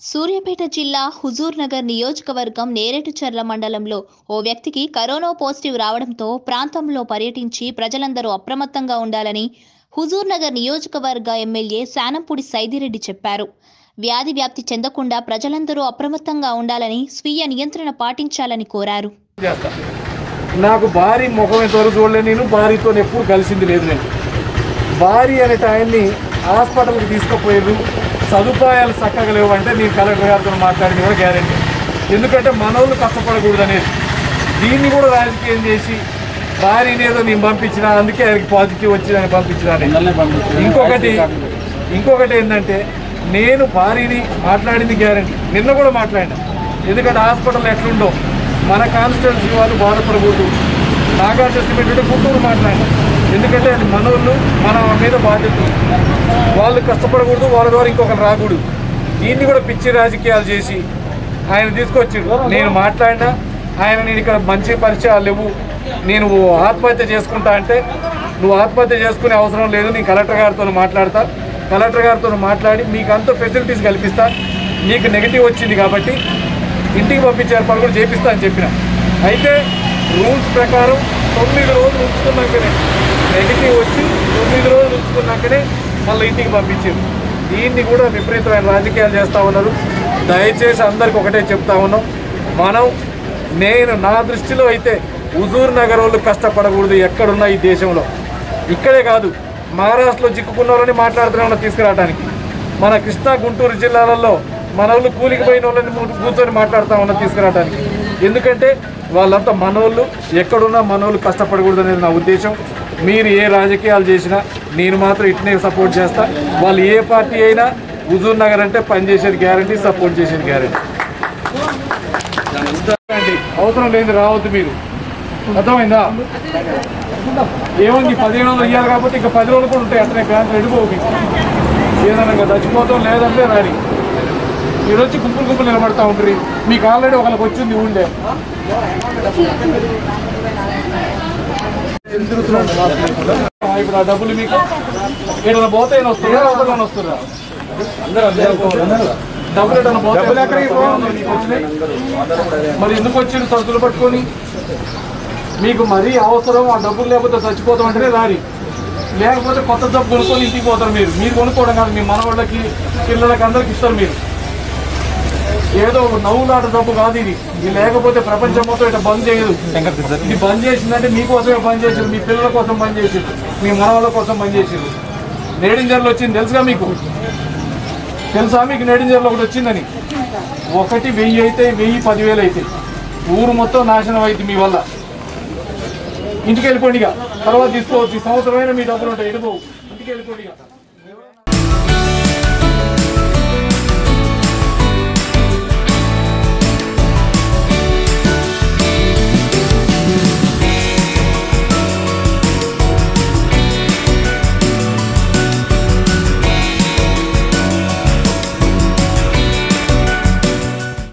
సూర్యాపేట జిల్లా హుజూర్ నగర్ నియోజకవర్గం నేరేడుచర్ల మండలంలో ఓ వ్యక్తికి కరోనా పాజిటివ్ రావడంతో ప్రాంతంలో పర్యటించి ప్రజలందరూ అప్రమత్తంగా ఉండాలని హుజూర్ నగర్ నియోజకవర్గ ఎమ్మెల్యే శానంపూడి సైదిరెడ్డి చెప్పారు వ్యాధి వ్యాప్తి చెందకుండా ప్రజలందరూ అప్రమత్తంగా ఉండాలని స్వీయ నియంత్రణ పాటించాలని కోరారు చేస్తా నాకు భారీ ముఖం ఎంతవరకు చూడలేదు నేను భార్యతో ఎప్పుడు కలిసింది లేదు నేను భార్య అనేట ఆయన్ని హాస్పిటల్కి తీసుకుపోయారు సదుపాయాలు చక్కగా లేవు అంటే నేను కలెక్టర్ గారితో మాట్లాడింది కూడా గ్యారెంటీ ఎందుకంటే మనోళ్ళు కష్టపడకూడదు అనేది దీన్ని కూడా రాజకీయం చేసి భార్యని ఏదో నేను పంపించిన అందుకే ఆయనకి పాజిటివ్ వచ్చిందని పంపించిన అని. ఇంకొకటి ఇంకొకటి ఏంటంటే నేను భార్యని మాట్లాడింది గ్యారంటీ నిన్న కూడా మాట్లాడినా ఎందుకంటే హాస్పిటల్ ఎట్లుండో మన కాన్స్టిట్యున్సీ వాళ్ళు బాధపడకూడదు నాగార్జున సిమెంట్ ఉంటే గుంటూరు మాట్లాడినా ఎందుకంటే అది మనోళ్ళు మన మీద బాధ్యత ఉంది. వాళ్ళు కష్టపడకూడదు వాళ్ళ ద్వారా ఇంకొకరు రాకూడదు దీన్ని కూడా పిచ్చి రాజకీయాలు చేసి ఆయన తీసుకొచ్చిండు నేను మాట్లాడినా ఆయన నేను ఇక్కడ మంచి పరిచయాలు లేవు నేను ఆత్మహత్య చేసుకుంటా అంటే నువ్వు ఆత్మహత్య చేసుకునే అవసరం లేదు నేను కలెక్టర్ గారితో మాట్లాడతా కలెక్టర్ గారితో మాట్లాడి మీకు అంత ఫెసిలిటీస్ కల్పిస్తా నీకు నెగిటివ్ వచ్చింది కాబట్టి ఇంటికి పంపించే ఏర్పాటు కూడా చేపిస్తా అని చెప్పిన అయితే రూల్స్ ప్రకారం తొమ్మిది రోజులు ఉంచుకున్నాకనే నెగిటివ్ వచ్చి తొమ్మిది రోజులు ఉంచుకున్నాకనే మళ్ళీ ఇంటికి పంపించారు దీన్ని కూడా విపరీతమైన రాజకీయాలు చేస్తూ ఉన్నారు దయచేసి అందరికి ఒకటే చెప్తా ఉన్నాం మనం నేను నా దృష్టిలో అయితే హుజూర్ నగర్ వాళ్ళు కష్టపడకూడదు ఎక్కడున్నా ఈ దేశంలో ఇక్కడే కాదు మహారాష్ట్రలో చిక్కుకున్న వాళ్ళని మాట్లాడుతున్నా తీసుకురావడానికి మన కృష్ణా గుంటూరు జిల్లాలలో మన వాళ్ళు కూలికి పోయిన వాళ్ళని ము- కూర్చొని మాట్లాడుతా ఉన్నా తీసుకురావడానికి ఎందుకంటే వాళ్ళంతా మనోళ్ళు ఎక్కడున్నా మనోళ్ళు కష్టపడకూడదు అనేది నా ఉద్దేశం మీరు ఏ రాజకీయాలు చేసినా నేను మాత్రం ఇట్నే సపోర్ట్ చేస్తా వాళ్ళు ఏ పార్టీ అయినా హుజూర్ నగర్ అంటే పనిచేసేది గ్యారంటీ సపోర్ట్ చేసేది గ్యారంటీ అండి అవసరం లేదు రావద్దు మీరు అర్థమైందా ఏముంది పదిహేను రోజులు ఇవ్వాలి కాబట్టి ఇంకా పది రోజులు కూడా ఉంటాయి అట్లనే బ్యాంకులు ఎడిపోవు మీకు ఏదైనా ఇంకా చచ్చిపోతాం లేదంటే రాని మీరు వచ్చి గుంపులు గుంపులు నిలబడతా ఉంటారు మీకు ఆల్రెడీ ఒకరికి వచ్చింది ఉండే ఇప్పుడు ఆ డబ్బులు మీకు ఏదైనా పోతే ఈయన వస్తుందా అవతల వస్తుందా డబ్బులు ఎటన్నా పోతే మరి ఎందుకు వచ్చిండు సంచులు పట్టుకొని మీకు మరీ అవసరం ఆ డబ్బులు లేకపోతే చచ్చిపోతాం అంటేనే రారి లేకపోతే కొత్త జబ్బు కొనుక్కొని ఇంటికి పోతారు మీరు మీరు కొనుక్కోవడం కాదు మీ మనవాళ్ళకి పిల్లలకి అందరికి ఇస్తారు మీరు ఏదో ఒక నవ్వులాట జబ్బు కాదు ఇది ఇది లేకపోతే ప్రపంచం మొత్తం ఇట్లా బంద్ చేయదు ఇది బంద్ చేసిందంటే మీకోసమే బంద్ చేసారు మీ పిల్లల కోసం బంద్ చేసారు మీ మనవాళ్ళ కోసం బంద్ చేసారు నేడింజర్లు వచ్చింది తెలుసుగా మీకు తెలుసా మీకు నేడింజర్లో ఒకటి వచ్చిందని ఒకటి వెయ్యి అయితే వెయ్యి పదివేలు అయితే ఊరు మొత్తం నాశనం అయింది మీ వల్ల ఇంటికి వెళ్ళిపోండి ఇక తర్వాత తీసుకోవచ్చు ఈ సంవత్సరమైనా మీ డబ్బులు ఉంటాయి వెళ్ళిపోవు ఇంటికి వెళ్ళిపోండి ఇక